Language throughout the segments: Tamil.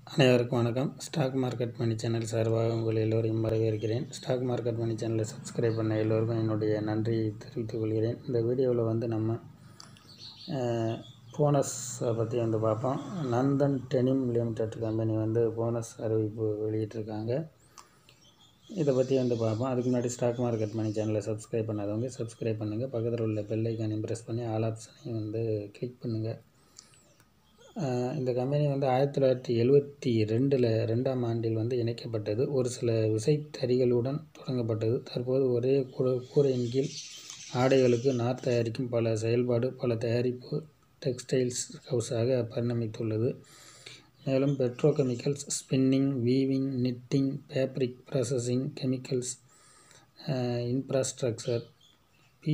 அனைவருக்கும் வணக்கம் ஸ்டாக் மார்க்கெட் மணி சேனல் சார்பாக உங்கள் எல்லோரையும் வரவேற்கிறேன் ஸ்டாக் மார்க்கெட் மணி சேனலை சப்ஸ்கிரைப் பண்ண எல்லோருக்கும் என்னுடைய நன்றியை தெரிவித்துக் கொள்கிறேன் இந்த வீடியோவில் வந்து நம்ம போனஸை பற்றி வந்து பார்ப்போம் நந்தன் டெனிம் லிமிடெட் கம்பெனி வந்து போனஸ் அறிவிப்பு வெளியிட்டிருக்காங்க இதை பற்றி வந்து பார்ப்போம் அதுக்கு முன்னாடி ஸ்டாக் மார்க்கெட் மணி சேனலை சப்ஸ்கிரைப் பண்ணாதவங்க சப்ஸ்கிரைப் பண்ணுங்கள் பக்கத்தில் உள்ள பெல் ஐக்கானையும் ப்ரெஸ் பண்ணி ஆல் ஆப்ஷனையும் வந்து கிளிக் பண்ணுங்கள் ஆஹ் இந்த கம்பெனி வந்து ஆயிரத்தி தொள்ளாயிரத்தி எழுவத்தி ரெண்டில் ரெண்டாம் ஆண்டில் வந்து இணைக்கப்பட்டது ஒரு சில விசைத்தறிகளுடன் தொடங்கப்பட்டது தற்போது ஒரே கூ கூரையின் கீழ் ஆடைகளுக்கு நார் தயாரிக்கும் பல செயல்பாடு பல தயாரிப்பு டெக்ஸ்டைல்ஸ் ஹவுஸாக பரிணமித்துள்ளது மேலும் petrochemicals spinning weaving knitting fabric processing chemicals infrastructure P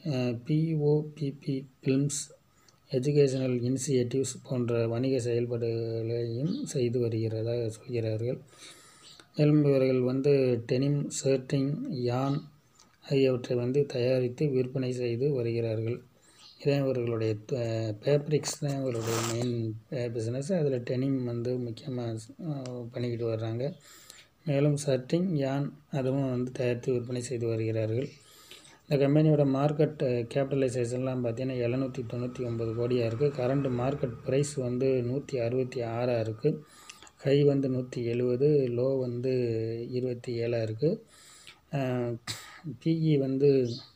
BOPP films educational initiatives போன்ற வணிக செயல்பாடுகளையும் செய்து வருகிறதாக சொல்கிறார்கள் மேலும் இவர்கள் வந்து டெனிம் ஷர்ட்டிங் யான் ஆகியவற்றை வந்து தயாரித்து விற்பனை செய்து வருகிறார்கள் இதான் இவர்களுடைய பேப்ரிக்ஸ் தான் இவர்களுடைய மெயின் பிஸ்னஸ் அதில் டெனிம் வந்து முக்கியமாக பண்ணிக்கிட்டு வர்றாங்க மேலும் ஷர்ட்டிங் யான் அதுவும் வந்து தயாரித்து விற்பனை செய்து வருகிறார்கள் இந்த கம்பெனியோட மார்க்கெட் கேபிட்டலைசேஷன்லாம் பார்த்தீங்கன்னா எழுநூற்றி தொண்ணூற்றி ஒம்பது கோடியாக இருக்குது கரண்ட் மார்க்கெட் ப்ரைஸ் வந்து நூற்றி அறுபத்தி ஆறாக இருக்குது ஹை வந்து நூற்றி எழுபது லோ வந்து இருபத்தி ஏழாக இருக்குது பிஇ வந்து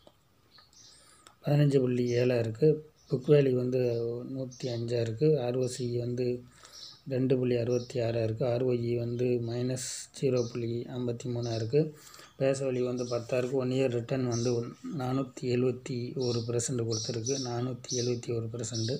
பதினஞ்சு புள்ளி ஏழாக இருக்குது புக் வேல்யூ வந்து நூற்றி அஞ்சாக இருக்குது ஆர்ஓசி வந்து ரெண்டு புள்ளி அறுபத்தி ஆறாக இருக்குது ஆர்ஓஇ வந்து மைனஸ் ஜீரோ புள்ளி ஐம்பத்தி மூணாக இருக்குது பேச வேல்யூ வந்து பத்தாக இருக்குது ஒன் இயர் ரிட்டர்ன் வந்து நானூற்றி எழுபத்தி ஒரு பர்சன்ட் கொடுத்துருக்கு நானூற்றி எழுபத்தி ஒரு பர்சன்ட்டு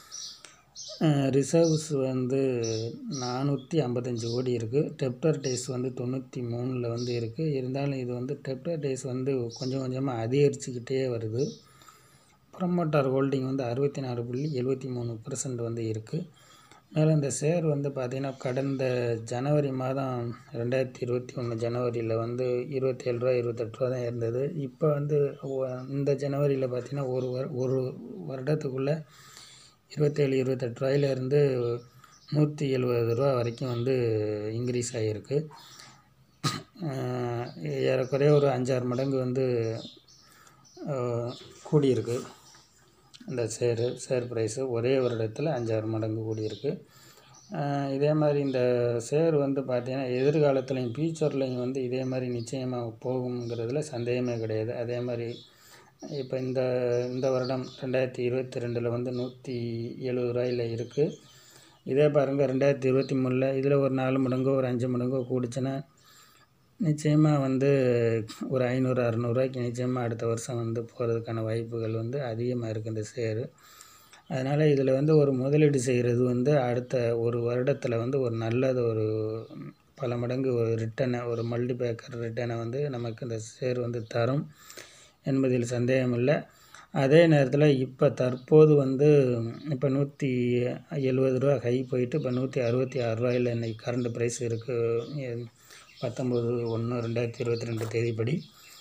ரிசர்வ்ஸ் வந்து நானூற்றி ஐம்பத்தஞ்சு கோடி இருக்குது டெப்டர் டேஸ் வந்து தொண்ணூற்றி மூணில் வந்து இருக்குது இருந்தாலும் இது வந்து டெப்டர் டேஸ் வந்து கொஞ்சம் கொஞ்சமாக அதிகரிச்சுக்கிட்டே வருது ப்ரமோட்டர் ஹோல்டிங் வந்து அறுபத்தி நாலு புள்ளி எழுபத்தி மூணு பர்சன்ட் வந்து இருக்குது மேலும் இந்த ஷேர் வந்து பார்த்திங்கன்னா கடந்த ஜனவரி மாதம் ரெண்டாயிரத்தி இருபத்தி ஒன்று ஜனவரியில் வந்து இருபத்தேழு ரூபா இருபத்தெட்டு ரூபா தான் இருந்தது இப்போ வந்து இந்த ஜனவரியில் பார்த்திங்கன்னா ஒரு வரு ஒரு வருடத்துக்குள்ளே இருபத்தேழு இருபத்தெட்டு ரூபாயிலேருந்து நூற்றி எழுபது ரூபா வரைக்கும் வந்து இன்க்ரீஸ் ஆகிருக்கு ஏறக்குறைய ஒரு அஞ்சாறு மடங்கு வந்து கூடியிருக்கு இந்த ஷேரு ஷேர் ப்ரைஸு ஒரே வருடத்தில் அஞ்சாறு மடங்கு கூடியிருக்கு இதே மாதிரி இந்த ஷேர் வந்து பார்த்திங்கன்னா எதிர்காலத்துலையும் ஃப்யூச்சர்லையும் வந்து இதே மாதிரி நிச்சயமாக போகுங்கிறதுல சந்தேகமே கிடையாது அதே மாதிரி இப்போ இந்த இந்த வருடம் ரெண்டாயிரத்தி இருபத்தி ரெண்டில் வந்து நூற்றி எழுபது ரூபாயில் இருக்குது இதே பாருங்கள் ரெண்டாயிரத்தி இருபத்தி மூணில் இதில் ஒரு நாலு மடங்கோ ஒரு அஞ்சு மடங்கோ கூடிச்சுன்னா நிச்சயமாக வந்து ஒரு ஐநூறு அறநூறுவாய்க்கு நிச்சயமாக அடுத்த வருஷம் வந்து போகிறதுக்கான வாய்ப்புகள் வந்து அதிகமாக இருக்குது இந்த ஷேரு அதனால் இதில் வந்து ஒரு முதலீடு செய்கிறது வந்து அடுத்த ஒரு வருடத்தில் வந்து ஒரு நல்லது ஒரு பல மடங்கு ஒரு ரிட்டனை ஒரு மல்டிபேக்கர் ரிட்டனை வந்து நமக்கு இந்த ஷேர் வந்து தரும் என்பதில் சந்தேகம் இல்லை அதே நேரத்தில் இப்போ தற்போது வந்து இப்போ நூற்றி எழுபது ரூபா ஹை போயிட்டு இப்போ நூற்றி அறுபத்தி ஆறு ரூபாயில் இன்றைக்கி கரண்ட் ப்ரைஸ் இருக்குது பத்தொம்போது ஒன்று ரெண்டாயிரத்தி இருபத்தி ரெண்டு தேதிப்படி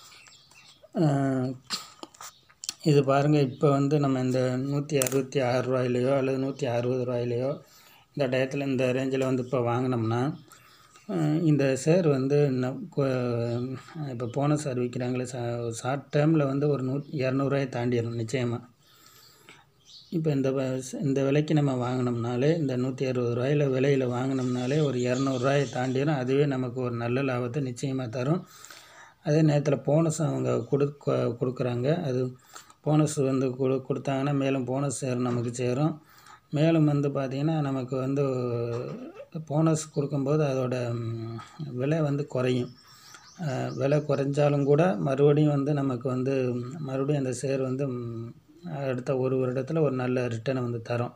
இது பாருங்கள் இப்போ வந்து நம்ம இந்த நூற்றி அறுபத்தி ஆறு ரூபாயிலையோ அல்லது நூற்றி அறுபது ரூபாயிலையோ இந்த டயத்தில் இந்த ரேஞ்சில் வந்து இப்போ வாங்கினோம்னா இந்த ஷேர் வந்து இப்போ போனஸ் அறிவிக்கிறாங்களே ஷார்ட் டேர்மில் வந்து ஒரு நூ இரநூறுவாயை தாண்டிடும் நிச்சயமாக இப்போ இந்த இந்த விலைக்கு நம்ம வாங்கினோம்னாலே இந்த நூற்றி அறுபது ரூபாயில் விலையில் வாங்கினோம்னாலே ஒரு இரநூறுவாயை தாண்டிடும் அதுவே நமக்கு ஒரு நல்ல லாபத்தை நிச்சயமாக தரும் அதே நேரத்தில் போனஸ் அவங்க கொடுக்க கொடுக்குறாங்க அது போனஸ் வந்து கொடு கொடுத்தாங்கன்னா மேலும் போனஸ் சேரும் நமக்கு சேரும் மேலும் வந்து பார்த்திங்கன்னா நமக்கு வந்து போனஸ் கொடுக்கும்போது அதோட விலை வந்து குறையும் விலை குறைஞ்சாலும் கூட மறுபடியும் வந்து நமக்கு வந்து மறுபடியும் அந்த ஷேர் வந்து அடுத்த ஒரு வருடத்தில் ஒரு நல்ல ரிட்டர்னை வந்து தரும்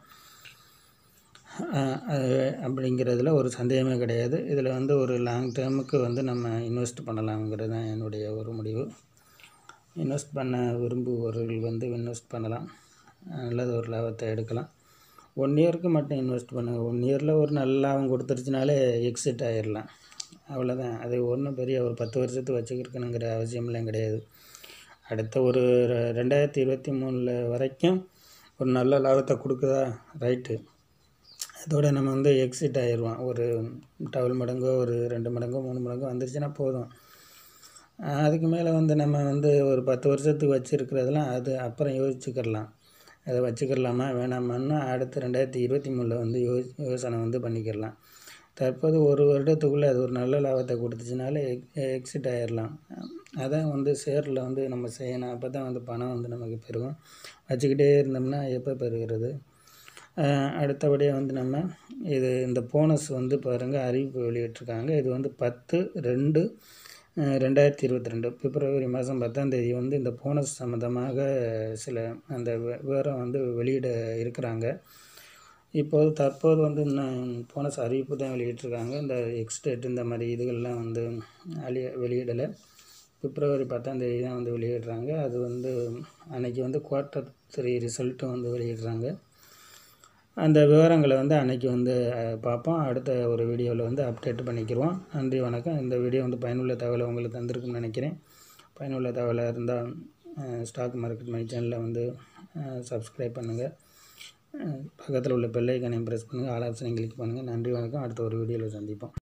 அப்படிங்கிறதுல ஒரு சந்தேகமே கிடையாது இதில் வந்து ஒரு லாங் டேர்முக்கு வந்து நம்ம இன்வெஸ்ட் பண்ணலாங்கிறது தான் என்னுடைய ஒரு முடிவு இன்வெஸ்ட் பண்ண விரும்புபவர்கள் வந்து இன்வெஸ்ட் பண்ணலாம் நல்லது ஒரு லாபத்தை எடுக்கலாம் ஒன் இயருக்கு மட்டும் இன்வெஸ்ட் பண்ணுங்கள் ஒன் இயரில் ஒரு நல்ல லாபம் கொடுத்துருச்சுனாலே எக்ஸிட் ஆகிடலாம் அவ்வளோதான் அது ஒன்றும் பெரிய ஒரு பத்து வருஷத்துக்கு வச்சுக்கிருக்கணுங்கிற அவசியம்லாம் கிடையாது அடுத்த ஒரு ரெண்டாயிரத்தி இருபத்தி மூணில் வரைக்கும் ஒரு நல்ல லாபத்தை கொடுக்குதா ரைட்டு அதோட நம்ம வந்து எக்ஸிட் ஆயிடுவோம் ஒரு டபுள் மடங்கோ ஒரு ரெண்டு மடங்கோ மூணு மடங்கோ வந்துருச்சுன்னா போதும் அஹ் அதுக்கு மேலே வந்து நம்ம வந்து ஒரு பத்து வருஷத்துக்கு வச்சுருக்கிறதெல்லாம் அது அப்புறம் யோசிச்சுக்கிடலாம் அதை வச்சுக்கிடலாமா வேணாமான்னு அடுத்து ரெண்டாயிரத்தி இருபத்தி மூணில் வந்து யோ யோசனை வந்து பண்ணிக்கிடலாம் தற்போது ஒரு வருடத்துக்குள்ளே அது ஒரு நல்ல லாபத்தை கொடுத்துச்சுனாலே எக்ஸிட் ஆயிடலாம் அதான் வந்து ஷேரில் வந்து நம்ம செய்யணும் அப்போ தான் வந்து பணம் வந்து நமக்கு பெருகும் வச்சுக்கிட்டே இருந்தோம்னா எப்போ பெறுகிறது அஹ் அடுத்தபடியாக வந்து நம்ம இது இந்த போனஸ் வந்து பாருங்கள் அறிவிப்பு வெளியிட்டிருக்காங்க இது வந்து பத்து ரெண்டு அஹ் ரெண்டாயிரத்தி இருபத்தி ரெண்டு பிப்ரவரி மாதம் பத்தாம் தேதி வந்து இந்த போனஸ் சம்மந்தமாக சில அந்த வி- விவரம் வந்து வெளியிட இருக்கிறாங்க இப்போது தற்போது வந்து இன்னும் போனஸ் அறிவிப்பு தான் வெளியிட்டிருக்காங்க இந்த எக்ஸ்டேட் இந்த மாதிரி இதுகள்லாம் வந்து அழிய வெளியிடலை பிப்ரவரி பத்தாம் தேதி தான் வந்து வெளியிடுறாங்க அது வந்து அன்னைக்கு வந்து குவார்ட்டர் த்ரீ ரிசல்ட்டும் வந்து வெளியிடுறாங்க அந்த விவரங்களை வந்து அன்னைக்கு வந்து அஹ், பார்ப்போம் அடுத்த ஒரு வீடியோவில் வந்து அப்டேட் பண்ணிக்கிடுவோம் நன்றி வணக்கம் இந்த வீடியோ வந்து பயனுள்ள தகவலை உங்களுக்கு தந்திருக்குன்னு நினைக்கிறேன் பயனுள்ள தகவலாக இருந்தால் ஸ்டாக் மார்க்கெட் மை சேனலை வந்து சப்ஸ்கிரைப் பண்ணுங்கள் பக்கத்தில் உள்ள பெல் ஐக்கானையும் ப்ரெஸ் பண்ணுங்கள் ஆல் ஆப்ஷனையும் கிளிக் பண்ணுங்கள் நன்றி வணக்கம் அடுத்த ஒரு வீடியோவில் சந்திப்போம்